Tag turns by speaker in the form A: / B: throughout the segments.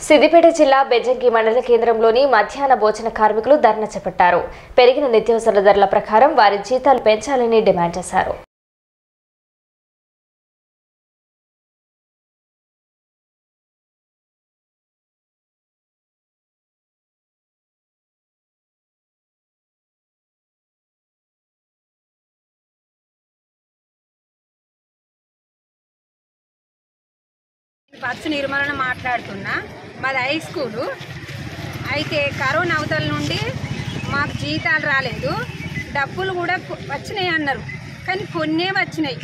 A: సిద్దిపేట జిల్లా బెజ్జంకి మండల కేంద్రంలోని మధ్యాహ్న భోజన కార్మికులు ధర్నా చేపట్టారు పెరిగిన నిత్యావసర ధరల ప్రకారం వారి జీతాలు పెంచాలని డిమాండ్ చేశారు
B: బస్సు నిర్మలన మాట్లాడుతున్నా మాది హై స్కూలు అయితే కరోనా అవతల నుండి మాకు జీతాలు రాలేదు డబ్బులు కూడా కొ- వచ్చినాయి అన్నారు కానీ కొన్నే వచ్చినాయి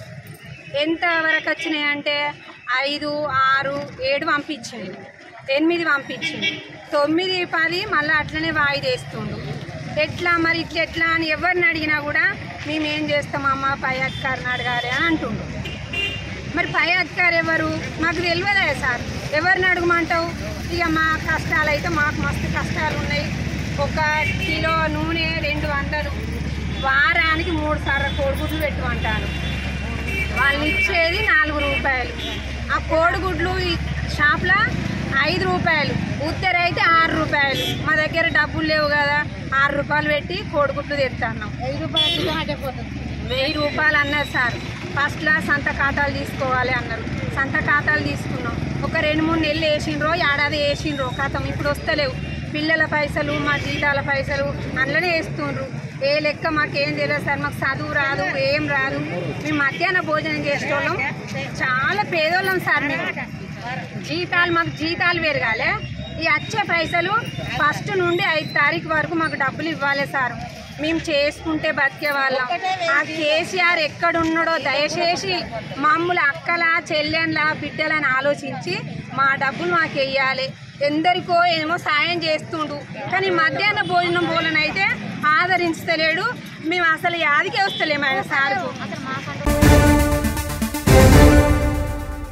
B: ఎంత వరకు వచ్చినాయి అంటే ఐదు ఆరు ఏడు పంపించింది ఎనిమిది పంపించింది తొమ్మిది పది మళ్ళీ అట్లనే వాయిదేస్తుండు ఎట్లా మరి ఇట్లా ఎట్లా అని ఎవరిని అడిగినా కూడా మేము ఏం చేస్తామమ్మా పై అధికారిని అడగాలి అని అంటుండు మరి పై అధికారి ఎవరు మాకు తెలియదా సార్ ఎవరిని అడగమంటావు ఇక మా కష్టాలు అయితే మాకు మస్తు కష్టాలు ఉన్నాయి ఒక కిలో నూనె రెండు వందలు వారానికి మూడు సార్లు కోడిగుడ్లు పెట్టమంటారు వాళ్ళు ఇచ్చేది నాలుగు రూపాయలు ఆ కోడిగుడ్లు ఈ షాప్లో ఐదు రూపాయలు ఉత్తర అయితే ఆరు రూపాయలు మా దగ్గర డబ్బులు లేవు కదా ఆరు రూపాయలు పెట్టి కోడిగుడ్లు తెస్తాను ఐదు రూపాయలు వెయ్యి రూపాయలు అన్నారు సార్ ఫస్ట్లో సంత ఖాతాలు తీసుకోవాలి అన్నారు సంత ఖాతాలు తీసుకున్నాం ఒక రెండు మూడు నెలలు వేసిండ్రో ఏడాది వేసిండ్రో ఖాతం ఇప్పుడు వస్తలేవు పిల్లల పైసలు మా జీతాల పైసలు అందులోనే వేస్తుండ్రు ఏ లెక్క మాకేం తెలియదు సార్ మాకు చదువు రాదు ఏం రాదు మేము మధ్యాహ్న భోజనం చేసేటోళ్ళం చాలా పేదోళ్ళం సార్ మేము జీతాలు మాకు జీతాలు పెరగాలి ఈ వచ్చే పైసలు ఫస్ట్ నుండి ఐదు తారీఖు వరకు మాకు డబ్బులు ఇవ్వాలి సార్ మేము చేసుకుంటే బతికే వాళ్ళం ఆ కేసీఆర్ ఎక్కడున్నాడో దయచేసి మమ్మల్ని అక్కల చెల్లెన్ల బిడ్డలని ఆలోచించి మా డబ్బులు మాకు వెయ్యాలి ఎందరికో ఏమో సాయం చేస్తుండు కానీ మధ్యాహ్న భోజనం పోలనైతే ఆదరించలేడు మేము అసలు యాదికే వస్తలేము ఆయన సార్కు